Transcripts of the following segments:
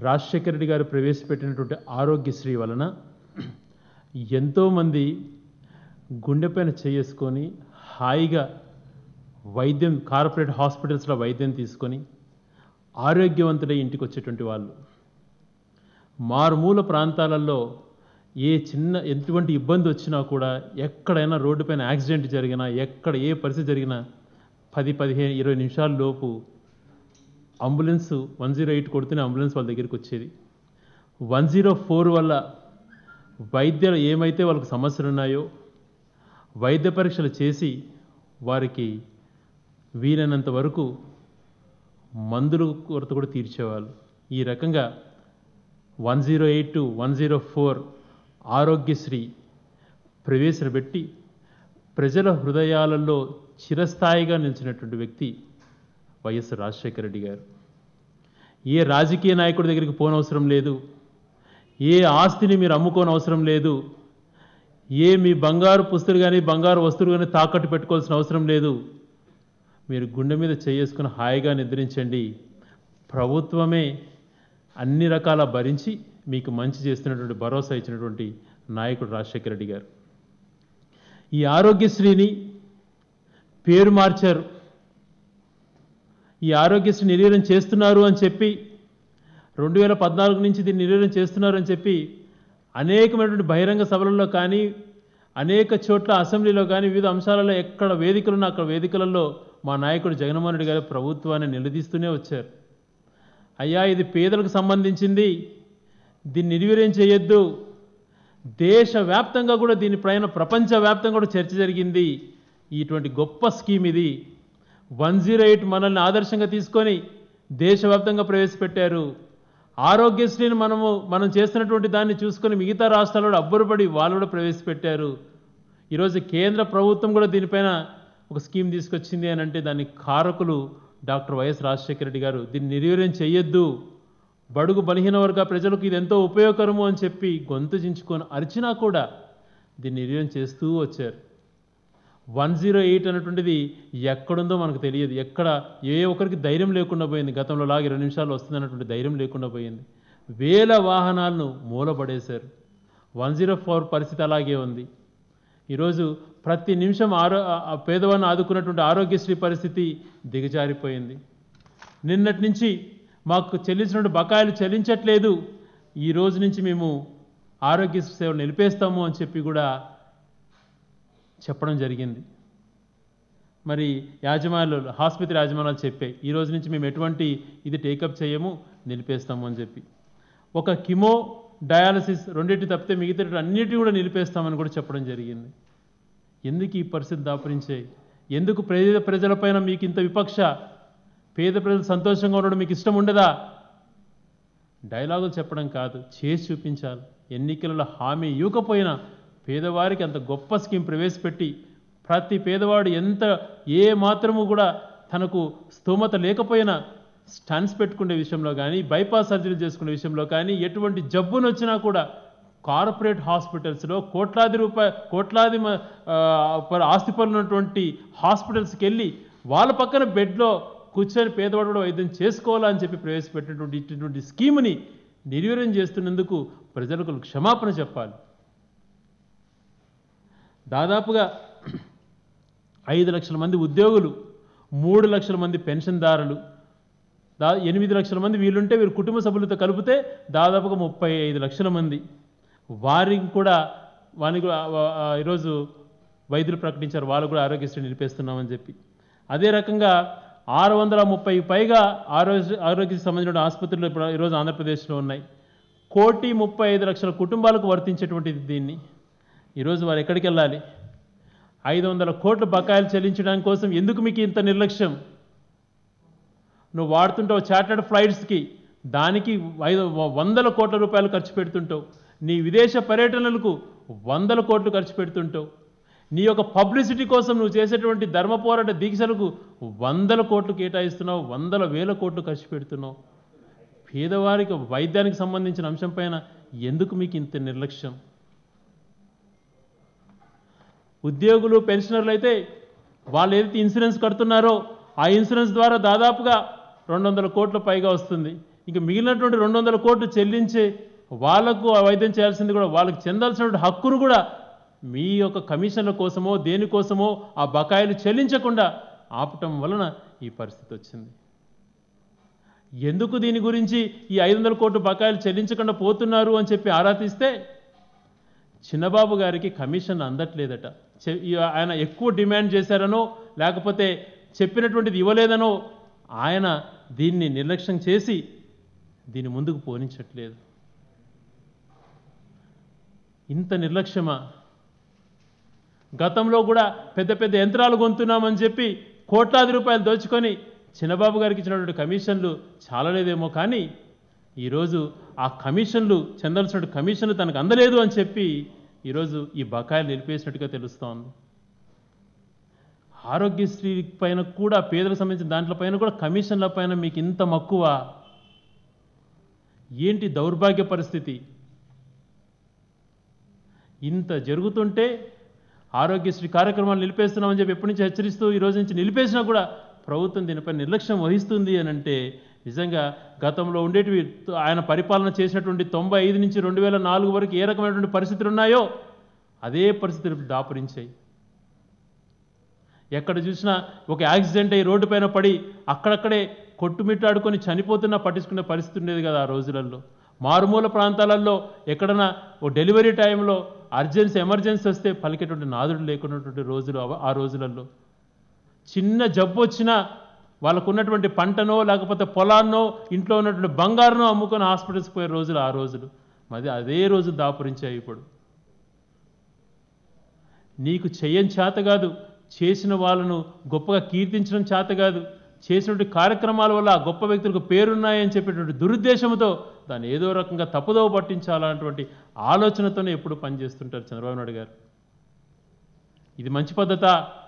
రాజశేఖర రెడ్డి గారు ప్రవేశపెట్టినటువంటి ఆరోగ్యశ్రీ వలన ఎంతోమంది గుండెపైన చేసుకొని హాయిగా వైద్యం కార్పొరేట్ హాస్పిటల్స్లో వైద్యం తీసుకొని ఆరోగ్యవంతుడై ఇంటికి వచ్చేటువంటి వాళ్ళు మారుమూల ప్రాంతాలలో ఏ చిన్న ఎటువంటి ఇబ్బంది వచ్చినా కూడా ఎక్కడైనా రోడ్డుపైన యాక్సిడెంట్ జరిగినా ఎక్కడ ఏ పరిస్థితి జరిగినా పది పదిహేను ఇరవై నిమిషాల లోపు అంబులెన్స్ వన్ జీరో ఎయిట్ కొడితేనే అంబులెన్స్ వాళ్ళ దగ్గరికి వచ్చేది వన్ జీరో ఫోర్ వల్ల వైద్యులు ఏమైతే వాళ్ళకి సమస్యలు ఉన్నాయో వైద్య పరీక్షలు చేసి వారికి వీలైనంత వరకు మందుల కొరత కూడా తీర్చేవాళ్ళు ఈ రకంగా one zero eight one zero four Aarogyasri ప్రవేశపెట్టి ప్రజల హృదయాలలో చిరస్థాయిగా నిలిచినటువంటి వ్యక్తి వైఎస్ రాజశేఖర రెడ్డి గారు ఏ రాజకీయ నాయకుడి దగ్గరికి పోనవసరం లేదు ఏ ఆస్తిని మీరు అమ్ముకోని అవసరం లేదు ఏ మీ బంగారు పుస్తులు కానీ బంగారు వస్తువులు కానీ తాకట్టు పెట్టుకోవాల్సిన అవసరం లేదు మీరు గుండె మీద చేసుకుని హాయిగా నిద్రించండి ప్రభుత్వమే అన్ని రకాల భరించి మీకు మంచి చేస్తున్నటువంటి భరోసా ఇచ్చినటువంటి నాయకుడు రాజశేఖర రెడ్డి గారు ఈ ఆరోగ్యశ్రీని పేరు మార్చారు ఈ ఆరోగ్యశ్రీ నిర్వీర్యం చేస్తున్నారు అని చెప్పి రెండు వేల పద్నాలుగు నుంచి దీన్ని నిర్వీర్యం చేస్తున్నారు అని చెప్పి అనేకమైనటువంటి బహిరంగ సభలలో కానీ అనేక చోట్ల అసెంబ్లీలో కానీ వివిధ అంశాలలో ఎక్కడ వేదికలు ఉన్న అక్కడ వేదికలలో మా నాయకుడు జగన్మోహన్ రెడ్డి గారు ప్రభుత్వాన్ని నిలదీస్తూనే వచ్చారు అయ్యా ఇది పేదలకు సంబంధించింది దీన్ని నిర్వీర్యం చేయొద్దు దేశవ్యాప్తంగా కూడా దీనిపైన ప్రపంచవ్యాప్తంగా కూడా చర్చ జరిగింది ఇటువంటి గొప్ప స్కీమ్ ఇది వన్ జీరో ఎయిట్ మనల్ని ఆదర్శంగా తీసుకొని దేశవ్యాప్తంగా ప్రవేశపెట్టారు ఆరోగ్యశ్రీని మనము మనం చేస్తున్నటువంటి దాన్ని చూసుకొని మిగతా రాష్ట్రాలు కూడా అబ్బురపడి వాళ్ళు కూడా ప్రవేశపెట్టారు ఈరోజు కేంద్ర ప్రభుత్వం కూడా దీనిపైన ఒక స్కీమ్ తీసుకొచ్చింది అని అంటే దాని కారకులు డాక్టర్ వైఎస్ రాజశేఖర రెడ్డి గారు దీన్ని నిర్వీర్యం చేయొద్దు బడుగు బలహీన వర్గ ప్రజలకు ఇది ఎంతో ఉపయోగకరము అని చెప్పి గొంతు చించుకొని అరిచినా కూడా దీన్ని నిర్వీర్యం చేస్తూ వచ్చారు వన్ జీరో ఎయిట్ అనేటువంటిది ఎక్కడుందో మనకు తెలియదు ఎక్కడ ఏ ఒక్కరికి ధైర్యం లేకుండా పోయింది గతంలో లాగా ఇరవై నిమిషాలు వస్తుంది అన్నటువంటి ధైర్యం లేకుండా పోయింది వేల వాహనాలను మూలపడేశారు వన్ జీరో ఫోర్ పరిస్థితి అలాగే ఉంది ఈరోజు ప్రతి నిమిషం ఆరో ఆ పేదవాడిని ఆదుకున్నటువంటి ఆరోగ్యశ్రీ పరిస్థితి దిగజారిపోయింది నిన్నటి నుంచి మాకు చెల్లించినటువంటి బకాయిలు చెల్లించట్లేదు ఈ రోజు నుంచి మేము ఆరోగ్యశ్రీ సేవలు నిలిపేస్తాము అని చెప్పి కూడా చెప్పడం జరిగింది మరి యాజమాన్యాలు ఆసుపత్రి యాజమాన్యాలు చెప్పాయి ఈ రోజు నుంచి మేము ఎటువంటి ఇది టేకప్ చేయము నిలిపేస్తాము అని చెప్పి ఒక కిమో డయాలసిస్ రెండింటి తప్పితే మిగతా అన్నిటిని కూడా నిలిపేస్తామని కూడా చెప్పడం జరిగింది ఎందుకు ఈ పరిస్థితి దాపరించాయి ఎందుకు పేద ప్రజలపైన మీకు ఇంత విపక్ష పేద ప్రజలు సంతోషంగా ఉండడం మీకు ఇష్టం ఉండదా డైలాగులు చెప్పడం కాదు చేసి చూపించాలి ఎన్నికలలో హామీ ఇవ్వకపోయినా పేదవారికి అంత గొప్ప స్కీమ్ ప్రవేశపెట్టి ప్రతి పేదవాడు ఎంత ఏ మాత్రము కూడా తనకు స్తోమత లేకపోయినా స్టన్స్ పెట్టుకునే విషయంలో కానీ బైపాస్ సర్జరీ చేసుకునే విషయంలో కానీ ఎటువంటి జబ్బును వచ్చినా కూడా కార్పొరేట్ హాస్పిటల్స్లో కోట్లాది రూపాయ కోట్లాది మ- ఆ, ప- ఆస్తి పనులు ఉన్నటువంటి హాస్పిటల్స్కి వెళ్ళి వాళ్ళ పక్కన బెడ్లో కూర్చొని పేదవాడు కూడా వైద్యం చేసుకోవాలని చెప్పి ప్రవేశపెట్టినటువంటి ఇటువంటి స్కీమ్ని నిర్వీర్యం చేస్తున్నందుకు ప్రజలకు క్షమాపణ చెప్పాలి దాదాపుగా ఐదు లక్షల మంది ఉద్యోగులు మూడు లక్షల మంది పెన్షన్దారులు దా ఎనిమిది లక్షల మంది వీళ్ళుంటే వీరు కుటుంబ సభ్యులతో కలిపితే దాదాపుగా ముప్పై ఐదు లక్షల మంది వారికి కూడా వారికి కూడా, ఆ, ఆ, ఈరోజు వైద్యులు ప్రకటించారు వాళ్ళు కూడా ఆరోగ్యశ్రీ నిలిపేస్తున్నామని చెప్పి అదే రకంగా ఆరు వందల ముప్పై పైగా ఆరోగ్య ఆరోగ్యకి సంబంధించిన ఆసుపత్రులు ఇప్పుడు ఈరోజు ఆంధ్రప్రదేశ్లో ఉన్నాయి కోటి ముప్పై ఐదు లక్షల కుటుంబాలకు వర్తించేటువంటిది దీన్ని ఈరోజు వారు ఎక్కడికి వెళ్ళాలి ఐదు వందల కోట్ల బకాయిలు చెల్లించడానికి కోసం ఎందుకు మీకు ఇంత నిర్లక్ష్యం నువ్వు వాడుతుంటావు చార్టర్డ్ ఫ్లైట్స్కి దానికి ఐదు వందల కోట్ల రూపాయలు ఖర్చు పెడుతుంటావు నీ విదేశ పర్యటనలకు వందల కోట్లు ఖర్చు పెడుతుంటావు నీ యొక్క పబ్లిసిటీ కోసం నువ్వు చేసేటువంటి ధర్మ పోరాట దీక్షలకు వందల కోట్లు కేటాయిస్తున్నావు వందల వేల కోట్లు ఖర్చు పెడుతున్నావు పేదవారికి వైద్యానికి సంబంధించిన అంశం పైన ఎందుకు మీకు ఇంత నిర్లక్ష్యం ఉద్యోగులు పెన్షనర్లు అయితే వాళ్ళు ఏదైతే ఇన్సూరెన్స్ కడుతున్నారో ఆ ఇన్సూరెన్స్ ద్వారా దాదాపుగా రెండు వందల కోట్ల పైగా వస్తుంది ఇంకా మిగిలినటువంటి రెండు వందల కోట్లు చెల్లించే వాళ్లకు ఆ వైద్యం చేయాల్సింది కూడా వాళ్ళకి చెందాల్సినటువంటి హక్కును కూడా మీ యొక్క కమిషన్ల కోసమో దేనికోసమో ఆ బకాయిలు చెల్లించకుండా ఆపటం వలన ఈ పరిస్థితి వచ్చింది ఎందుకు దీని గురించి ఈ ఐదు వందల కోట్లు బకాయిలు చెల్లించకుండా పోతున్నారు అని చెప్పి ఆరా తీస్తే చిన్నబాబు గారికి కమిషన్ అందట్లేదట చె- ఈ ఆయన ఎక్కువ డిమాండ్ చేశారనో లేకపోతే చెప్పినటువంటిది ఇవ్వలేదనో ఆయన దీన్ని నిర్లక్ష్యం చేసి దీన్ని ముందుకు పోనించట్లేదు ఇంత నిర్లక్ష్యమా గతంలో కూడా పెద్ద పెద్ద యంత్రాలు కొంటున్నామని చెప్పి కోట్లాది రూపాయలు దోచుకొని చిన్నబాబు గారికి ఇచ్చినటువంటి కమిషన్లు చాలలేదేమో కానీ ఈరోజు ఆ కమిషన్లు చెందాల్సిన కమిషన్లు తనకు అందలేదు అని చెప్పి ఈరోజు ఈ బకాయిలు నిలిపేసినట్టుగా తెలుస్తోంది ఆరోగ్యశ్రీ పైన కూడా పేదలకు సంబంధించిన దాంట్లో పైన కూడా కమిషన్ల పైన మీకు ఇంత మక్కువ ఏంటి దౌర్భాగ్య పరిస్థితి ఇంత జరుగుతుంటే ఆరోగ్యశ్రీ కార్యక్రమాలు నిలిపేస్తున్నామని చెప్పి ఎప్పటి నుంచి హెచ్చరిస్తూ ఈ రోజు నుంచి నిలిపేసినా కూడా ప్రభుత్వం దీనిపై నిర్లక్ష్యం వహిస్తుంది అని అంటే నిజంగా గతంలో ఉండేటివి ఆయన పరిపాలన చేసినటువంటి తొంభై ఐదు నుంచి రెండు వేల నాలుగు వరకు ఏ రకమైనటువంటి పరిస్థితులు ఉన్నాయో అదే పరిస్థితులు దాపురించాయి ఎక్కడ చూసినా ఒక యాక్సిడెంట్ అయ్యి రోడ్డు పైన పడి అక్కడక్కడే కొట్టుమిట్టాడుకొని చనిపోతున్నా పట్టించుకునే పరిస్థితి ఉండేది కదా ఆ రోజులలో మారుమూల ప్రాంతాలలో ఎక్కడన్నా ఓ డెలివరీ టైంలో అర్జెన్సీ ఎమర్జెన్సీ వస్తే పలికేటువంటి నాదుడు లేకున్నటువంటి రోజులు అవ- ఆ రోజులలో చిన్న జబ్బు వచ్చినా వాళ్ళకు ఉన్నటువంటి పంటనో లేకపోతే పొలాన్నో ఇంట్లో ఉన్నటువంటి బంగారునో అమ్ముకొని హాస్పిటల్స్కి పోయే రోజులు ఆ రోజులు మరి అదే రోజు దాపురించాయి ఇప్పుడు నీకు చెయ్యని చేత కాదు చేసిన వాళ్ళను గొప్పగా కీర్తించడం చేత కాదు చేసినటువంటి కార్యక్రమాల వల్ల ఆ గొప్ప వ్యక్తులకు పేరున్నాయని చెప్పేటువంటి దురుద్దేశంతో దాన్ని ఏదో రకంగా తప్పుదోవ పట్టించాలన్నటువంటి ఆలోచనతోనే ఎప్పుడు పనిచేస్తుంటారు చంద్రబాబు నాయుడు గారు ఇది మంచి పద్ధత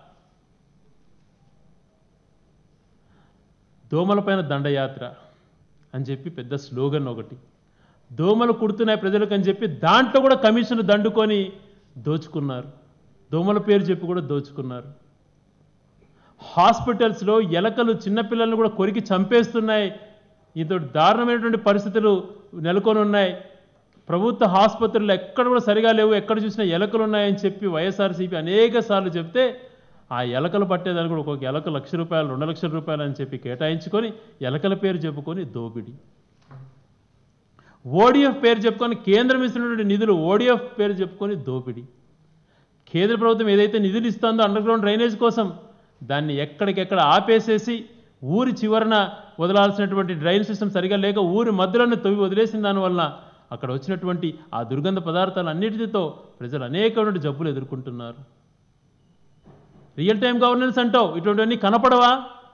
దోమలపైన దండయాత్ర అని చెప్పి పెద్ద స్లోగన్ ఒకటి దోమలు కుడుతున్నాయి ప్రజలకు అని చెప్పి దాంట్లో కూడా కమిషన్లు దండుకొని దోచుకున్నారు దోమల పేరు చెప్పి కూడా దోచుకున్నారు హాస్పిటల్స్లో ఎలకలు చిన్నపిల్లలను కూడా కొరికి చంపేస్తున్నాయి ఇంత దారుణమైనటువంటి పరిస్థితులు నెలకొని ఉన్నాయి ప్రభుత్వ ఆసుపత్రులు ఎక్కడ కూడా సరిగా లేవు ఎక్కడ చూసినా ఎలకలు ఉన్నాయని చెప్పి వైఎస్ఆర్సీపీ అనేక సార్లు చెప్తే ఆ ఎలకలు పట్టేదానికి కూడా ఒక్కొక్క ఎలక లక్ష రూపాయలు రెండు లక్షల రూపాయలు అని చెప్పి కేటాయించుకొని ఎలకల పేరు చెప్పుకొని దోపిడి ఓడిఎఫ్ పేరు చెప్పుకొని కేంద్రం ఇస్తున్నటువంటి నిధులు ఓడిఎఫ్ పేరు చెప్పుకొని దోపిడి కేంద్ర ప్రభుత్వం ఏదైతే నిధులు ఇస్తుందో అండర్ గ్రౌండ్ డ్రైనేజ్ కోసం దాన్ని ఎక్కడికెక్కడ ఆపేసేసి ఊరి చివరన వదలాల్సినటువంటి డ్రైన్ సిస్టమ్ సరిగా లేక ఊరి మధ్యలోనే తవ్వి వదిలేసిన దానివల్ల అక్కడ వచ్చినటువంటి ఆ దుర్గంధ పదార్థాలు అన్నిటితో ప్రజలు అనేకమైన జబ్బులు ఎదుర్కొంటున్నారు రియల్ టైం గవర్నెన్స్ అంటావు ఇటువంటివన్నీ కనపడవా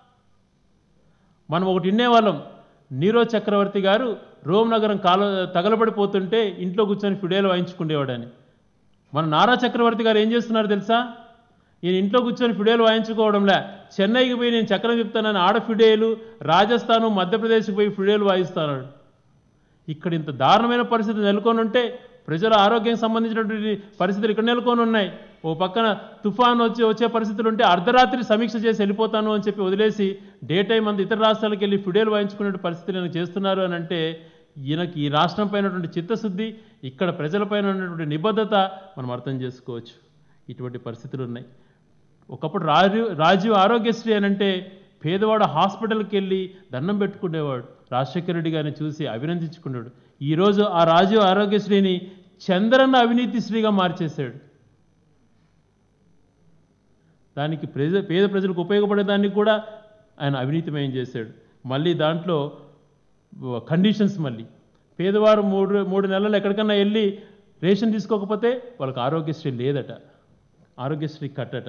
మనం ఒకటి వినేవాళ్ళం నీరో చక్రవర్తి గారు రోమ్ నగరం కాల తగలబడిపోతుంటే ఇంట్లో కూర్చొని ఫిడేలు వాయించుకునేవాడని మన నారా చక్రవర్తి గారు ఏం చేస్తున్నారు తెలుసా ఈయన ఇంట్లో కూర్చొని ఫిడేలు వాయించుకోవడంలే చెన్నైకి పోయి నేను చక్రం చెప్తానని ఆడ ఫిడేలు రాజస్థాను మధ్యప్రదేశ్కి పోయి ఫిడేలు వాయిస్తాడు ఇక్కడ ఇంత దారుణమైన పరిస్థితి నెలకొని ఉంటే ప్రజల ఆరోగ్యం సంబంధించినటువంటి పరిస్థితులు ఇక్కడ నెలకొని ఉన్నాయి ఓ పక్కన తుఫాన్ వచ్చి వచ్చే పరిస్థితులు ఉంటే అర్ధరాత్రి సమీక్ష చేసి వెళ్ళిపోతాను అని చెప్పి వదిలేసి డే టైం అంత ఇతర రాష్ట్రాలకు వెళ్ళి ఫిడేలు వాయించుకునే పరిస్థితులు ఈయన చేస్తున్నారు అని అంటే ఈయనకి ఈ రాష్ట్రం పైన ఉన్నటువంటి చిత్తశుద్ధి ఇక్కడ ప్రజలపైన ఉన్నటువంటి నిబద్ధత మనం అర్థం చేసుకోవచ్చు ఇటువంటి పరిస్థితులు ఉన్నాయి ఒకప్పుడు రాజీవ్ రాజీవ్ ఆరోగ్యశ్రీ అని అంటే పేదవాడు హాస్పిటల్కి వెళ్ళి దండం పెట్టుకునేవాడు రాజశేఖర రెడ్డి గారిని చూసి అభినందించుకున్నాడు ఈరోజు ఆ రాజీవ్ ఆరోగ్యశ్రీని చంద్రన్న అవినీతి శ్రీగా మార్చేశాడు దానికి ప్రజ పేద ప్రజలకు ఉపయోగపడేదానికి కూడా ఆయన అవినీతిమయం చేశాడు మళ్ళీ దాంట్లో కండిషన్స్ మళ్ళీ పేదవారు మూడు మూడు నెలలు ఎక్కడికన్నా వెళ్ళి రేషన్ తీసుకోకపోతే వాళ్ళకి ఆరోగ్యశ్రీ లేదట ఆరోగ్యశ్రీ కట్టట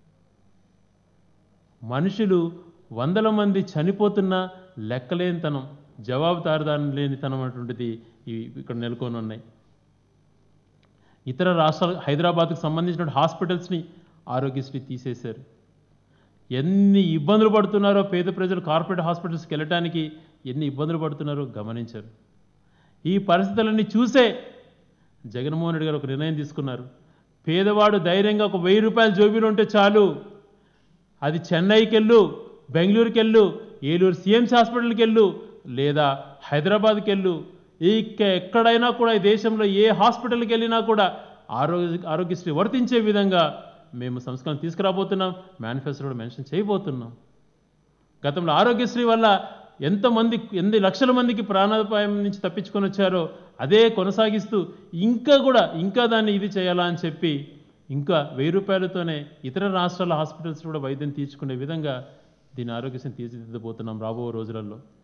మనుషులు వందల మంది చనిపోతున్న లెక్కలేనితనం జవాబుదారుదారం లేనితనం అటువంటిది ఇవి ఇక్కడ నెలకొని ఉన్నాయి ఇతర రాష్ట్రాలు హైదరాబాద్కు సంబంధించిన హాస్పిటల్స్ని ఆరోగ్యశ్రీ తీసేశారు ఎన్ని ఇబ్బందులు పడుతున్నారో పేద ప్రజలు కార్పొరేట్ హాస్పిటల్స్కి వెళ్ళటానికి ఎన్ని ఇబ్బందులు పడుతున్నారో గమనించారు ఈ పరిస్థితులన్నీ చూసే జగన్మోహన్ రెడ్డి గారు ఒక నిర్ణయం తీసుకున్నారు పేదవాడు ధైర్యంగా ఒక వెయ్యి రూపాయలు జోబీలు ఉంటే చాలు అది చెన్నైకి వెళ్ళు బెంగళూరుకి వెళ్ళు ఏలూరు సిఎంసి హాస్పిటల్కి వెళ్ళు లేదా హైదరాబాద్కి వెళ్ళు ఇక ఎక్కడైనా కూడా ఈ దేశంలో ఏ హాస్పిటల్కి వెళ్ళినా కూడా ఆరోగ్య ఆరోగ్యశ్రీ వర్తించే విధంగా మేము సంస్కరణ తీసుకురాబోతున్నాం మేనిఫెస్టోలో మెన్షన్ చేయబోతున్నాం గతంలో ఆరోగ్యశ్రీ వల్ల ఎంతమంది ఎన్ని లక్షల మందికి ప్రాణాపాయం నుంచి తప్పించుకొని వచ్చారో అదే కొనసాగిస్తూ ఇంకా కూడా ఇంకా దాన్ని ఇది చేయాలా అని చెప్పి ఇంకా వెయ్యి రూపాయలతోనే ఇతర రాష్ట్రాల హాస్పిటల్స్ కూడా వైద్యం తీర్చుకునే విధంగా దీని ఆరోగ్యశ్రీ తీర్చిదిద్దబోతున్నాం రాబో రోజులలో